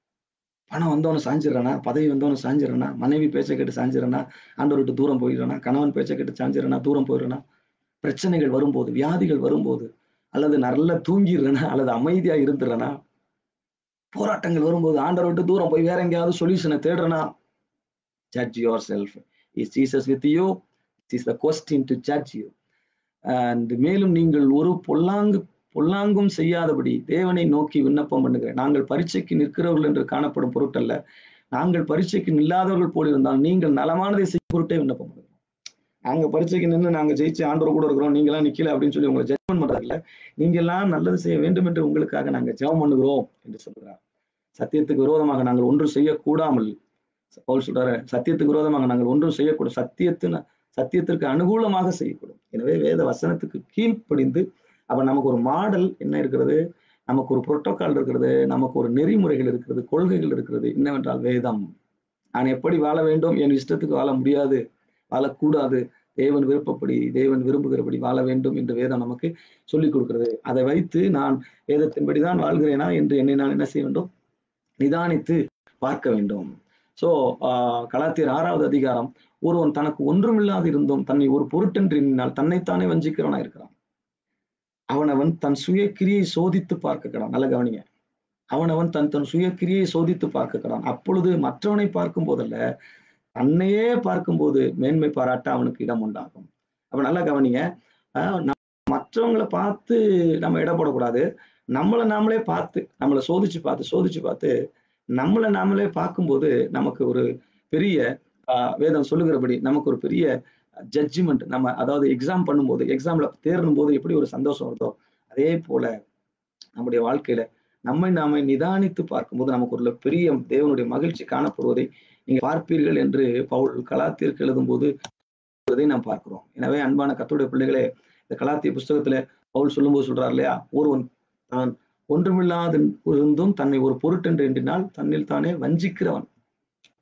பணம் வந்தவனு சாஞ்சிடறானா பதவி வந்தவனு சாஞ்சிடறானா மனைவி பேச்சை கேட்டு சாஞ்சிடறானா ஆண்டவர் விட்டு தூரம் போயிடுறானா கணவன் பேச்சை கேட்டு சாஞ்சிடறானா தூரம் போயிடுறானா பிரச்சனைகள் வரும்போது வியாதிகள் வரும்போது அல்லது நல்லா தூங்கிடுறனா அல்லது அமைதியா இருந்துடுறனா போராட்டங்கள் வரும்போது ஆண்டவர் விட்டு தூரம் போய் வேற எங்கேயாவது சொல்யூஷனை தேடுறனா judge yourself is Jesus with you is the question to judge you and மேலும் நீங்கள் ஒரு பொல்லாங்கு பொல்லாங்கும் செய்யாதபடி தேவனை நோக்கி விண்ணப்பம் பண்ணுகிறேன் நாங்கள் பரீட்சைக்கு நிற்கிறவர்கள் என்று காணப்படும் பொருட்டல்ல நாங்கள் பரீட்சைக்கு நில்லாதவர்கள் போல் இருந்தால் நீங்கள் நலமானதை செய்ய பொருட்டே விண்ணப்பம் பண்ணுகிறோம் நாங்க பரீட்சைக்கு நின்று நாங்க ஜெயிச்சு ஆண்டவர் கூட இருக்கிறோம் நீங்களாம் நிக்கல அப்படின்னு சொல்லி உங்களை ஜெபம் பண்றதில்ல நீங்க எல்லாம் நல்லது செய்ய வேண்டும் என்று உங்களுக்காக நாங்க ஜெபம் பண்ணுகிறோம் என்று சொல்கிறார் சத்தியத்துக்கு விரோதமாக நாங்கள் ஒன்றும் செய்யக்கூடாமல் பவுல் சொல்றாரு சத்தியத்துக்கு விரோதமாக நாங்கள் ஒன்றும் செய்யக்கூடும் சத்தியத்தின் சத்தியத்திற்கு அனுகூலமாக செய்யக்கூடும் எனவே வேத வசனத்துக்கு கீழ்ப்படிந்து அப்ப நமக்கு ஒரு மாடல் என்ன இருக்கிறது நமக்கு ஒரு புரோட்டோகால் இருக்கிறது நமக்கு ஒரு நெறிமுறைகள் இருக்கிறது கொள்கைகள் இருக்கிறது என்னவென்றால் வேதம் நான் எப்படி வாழ வேண்டும் என் இஷ்டத்துக்கு வாழ முடியாது வாழக்கூடாது தேவன் விருப்பப்படி தேவன் விரும்புகிறபடி வாழ வேண்டும் என்று வேதம் நமக்கு சொல்லிக் கொடுக்கிறது அதை வைத்து நான் வேதத்தின்படிதான் வாழ்கிறேனா என்று என்னை நான் என்ன செய்ய வேண்டும் நிதானித்து பார்க்க வேண்டும் சோ ஆஹ் கலாத்தியர் ஆறாவது அதிகாரம் ஒருவன் தனக்கு ஒன்றுமில்லாது இருந்தும் தன்னை ஒரு பொருட்டென்று எண்ணினால் தன்னைத்தானே வஞ்சிக்கிறவனா இருக்கிறான் அவனவன் தன் சுய கிரியை சோதித்து பார்க்கிறான் நல்ல கவனிங்க அவனவன் தன் தன் சுய கிரியை சோதித்து பார்க்கிறான் அப்பொழுது மற்றவனை பார்க்கும் போதல்ல தன்னையே பார்க்கும்போது மேன்மை பாராட்ட அவனுக்கு இடம் உண்டாகும் அப்ப நல்லா கவனிங்க ஆஹ் நம்ம மற்றவங்களை பார்த்து நம்ம இடம் போடக்கூடாது நம்மளை நாமளே பார்த்து நம்மளை சோதிச்சு பார்த்து சோதிச்சு பார்த்து நம்மளை நாமளே பார்க்கும்போது நமக்கு ஒரு பெரிய ஆஹ் வேதம் சொல்லுகிறபடி நமக்கு ஒரு பெரிய ஜட்ஜ்மெண்ட் நம்ம அதாவது எக்ஸாம் பண்ணும்போது எக்ஸாம்ல தேர்னும் போது எப்படி ஒரு சந்தோஷம் வருதோ அதே போல நம்முடைய வாழ்க்கையில நம்மை நாம நிதானித்து பார்க்கும்போது நமக்கு ஒரு பெரிய தேவனுடைய மகிழ்ச்சி காணப்படுவதை நீங்க பார்ப்பீர்கள் என்று பவுல் கலாத்திற்கு எழுதும்போது நாம் பார்க்கிறோம் எனவே அன்பான கத்துடைய பிள்ளைகளே இந்த கலாத்திய புஸ்தகத்துல பவுல் சொல்லும்போது சொல்றார் இல்லையா ஒருவன் தான் ஒன்றுமில்லாத இருந்தும் தன்னை ஒரு பொருட்டென்று எண்ணினால் தன்னில் தானே வஞ்சிக்கிறவன்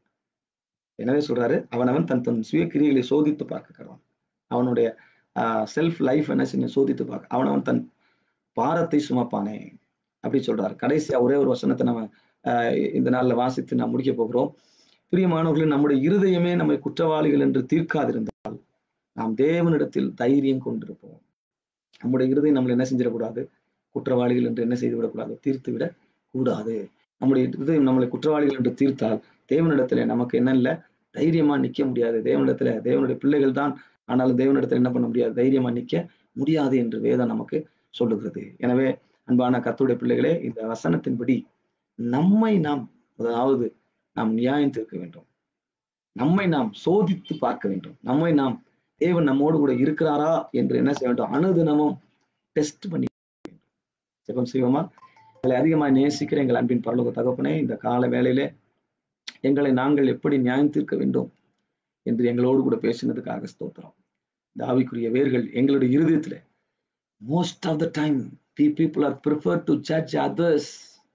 எனவே சொல்றாரு அவனவன் தன் தன் சுய கிரியைகளை சோதித்து பார்க்கிறான் அவனுடைய செல்ஃப் லைஃப் என்ன செய்ய சோதித்து பார்க்க அவனவன் தன் பாரத்தை சுமப்பானே அப்படி சொல்றாரு கடைசியா ஒரே ஒரு வசனத்தை நம்ம ஆஹ் இந்த நாள்ல வாசித்து நாம் முடிக்க போகிறோம் பிரியமானவர்களே நம்முடைய இருதயமே நம்மை குற்றவாளிகள் என்று தீர்க்காதிருந்தால் நாம் தேவனிடத்தில் தைரியம் கொண்டிருப்போம் நம்முடைய இருதயம் நம்மளை என்ன செஞ்சிடக்கூடாது குற்றவாளிகள் என்று என்ன செய்து விடக்கூடாது தீர்த்து விட கூடாது நம்முடைய இருதயம் நம்மளை குற்றவாளிகள் என்று தீர்த்தால் தேவனிடத்துல நமக்கு என்ன இல்லை தைரியமா நிக்க முடியாது தேவனிடத்துல தேவனுடைய பிள்ளைகள் தான் ஆனாலும் தேவனிடத்துல என்ன பண்ண முடியாது தைரியமா நிக்க முடியாது என்று வேதம் நமக்கு சொல்லுகிறது எனவே அன்பான கத்துடைய பிள்ளைகளே இந்த வசனத்தின்படி நம்மை நாம் அதாவது நாம் நியாயம் தீர்க்க வேண்டும் நம்மை நாம் சோதித்து பார்க்க வேண்டும் நம்மை நாம் தேவன் நம்மோடு கூட இருக்கிறாரா என்று என்ன செய்ய வேண்டும் அனுதினமும் டெஸ்ட் பண்ணி வேண்டும் ஜெபம் செய்வோமா எங்களை அதிகமாக நேசிக்கிற எங்கள் அன்பின் பரலோக தகப்பனே இந்த கால வேளையிலே எங்களை நாங்கள் எப்படி நியாயம் தீர்க்க வேண்டும் என்று எங்களோடு கூட பேசினதுக்காக ஸ்தோத்திரம் இந்த ஆவிக்குரிய வேர்கள் எங்களுடைய இருதயத்துல most of the time we people are prefer to judge others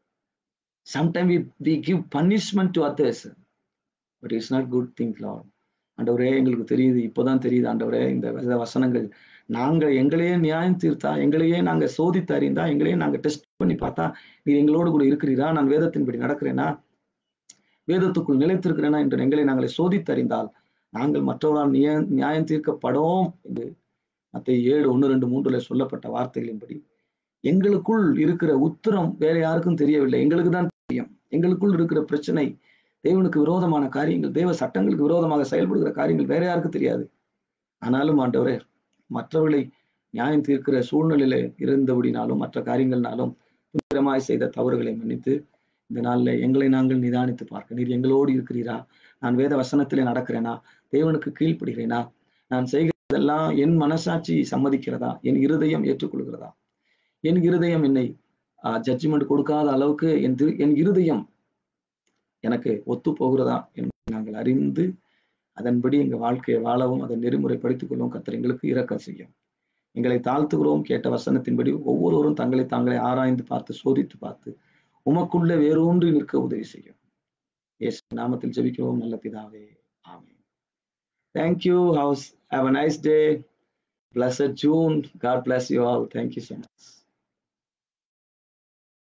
sometime we we give punishment to others but it's not good thing Lord ஆண்டவரே எங்களுக்கு தெரியுது இப்போதான் தெரியுது ஆண்டவரே இந்த வேத வசனங்கள் நாங்க எங்களையே நியாயம் தீர்த்தா எங்களையே நாங்க சோதித்து அறிந்தா எங்களையே நாங்க டெஸ்ட் பண்ணி பார்த்தா நீ எங்களோடு கூட இருக்கிறீரா நான் வேதத்தின்படி நடக்கிறேனா வேதத்துக்குள் நிலைத்திருக்கிறேனா என்று எங்களை நாங்களை சோதித்து அறிந்தால் நாங்கள் மற்றவரால் நிய நியாயம் தீர்க்கப்படோம் என்று மற்ற ஏழு ஒன்று ரெண்டு மூன்றுல சொல்லப்பட்ட வார்த்தைகளின்படி எங்களுக்குள் இருக்கிற உத்தரம் வேற யாருக்கும் தெரியவில்லை எங்களுக்கு தான் தெரியும் எங்களுக்குள் இருக்கிற பிரச்சனை தேவனுக்கு விரோதமான காரியங்கள் தேவ சட்டங்களுக்கு விரோதமாக செயல்படுகிற காரியங்கள் வேற யாருக்கும் தெரியாது ஆனாலும் ஆண்டவரே மற்றவர்களை நியாயம் தீர்க்கிற சூழ்நிலையில இருந்தபடினாலும் மற்ற காரியங்கள்னாலும் துணிகரமாய் செய்த தவறுகளை மன்னித்து இந்த நாள்ல எங்களை நாங்கள் நிதானித்து பார்க்க நீர் எங்களோடு இருக்கிறீரா நான் வேத வசனத்திலே நடக்கிறேனா தேவனுக்கு கீழ்ப்படுகிறேனா நான் செய்கிறதெல்லாம் என் மனசாட்சி சம்மதிக்கிறதா என் இருதயம் ஏற்றுக்கொள்கிறதா என் இருதயம் என்னை ஜட்ஜ்மெண்ட் கொடுக்காத அளவுக்கு என் என் இருதயம் எனக்கு ஒத்து போகிறதா என்று நாங்கள் அறிந்து அதன்படி எங்க வாழ்க்கையை வாழவும் அதை நெறிமுறைப்படுத்திக் கொள்ளவும் கத்தர் எங்களுக்கு இறக்கம் செய்யும் எங்களை தாழ்த்துகிறோம் கேட்ட வசனத்தின்படி ஒவ்வொருவரும் தங்களை தாங்களை ஆராய்ந்து பார்த்து சோதித்து பார்த்து உமக்குள்ள வேரூன்றி நிற்க உதவி செய்யும் இயேசு நாமத்தில் ஜெபிக்கிறோம் நல்ல பிதாவே amen thank you house have a nice day bless June God bless you all thank you so much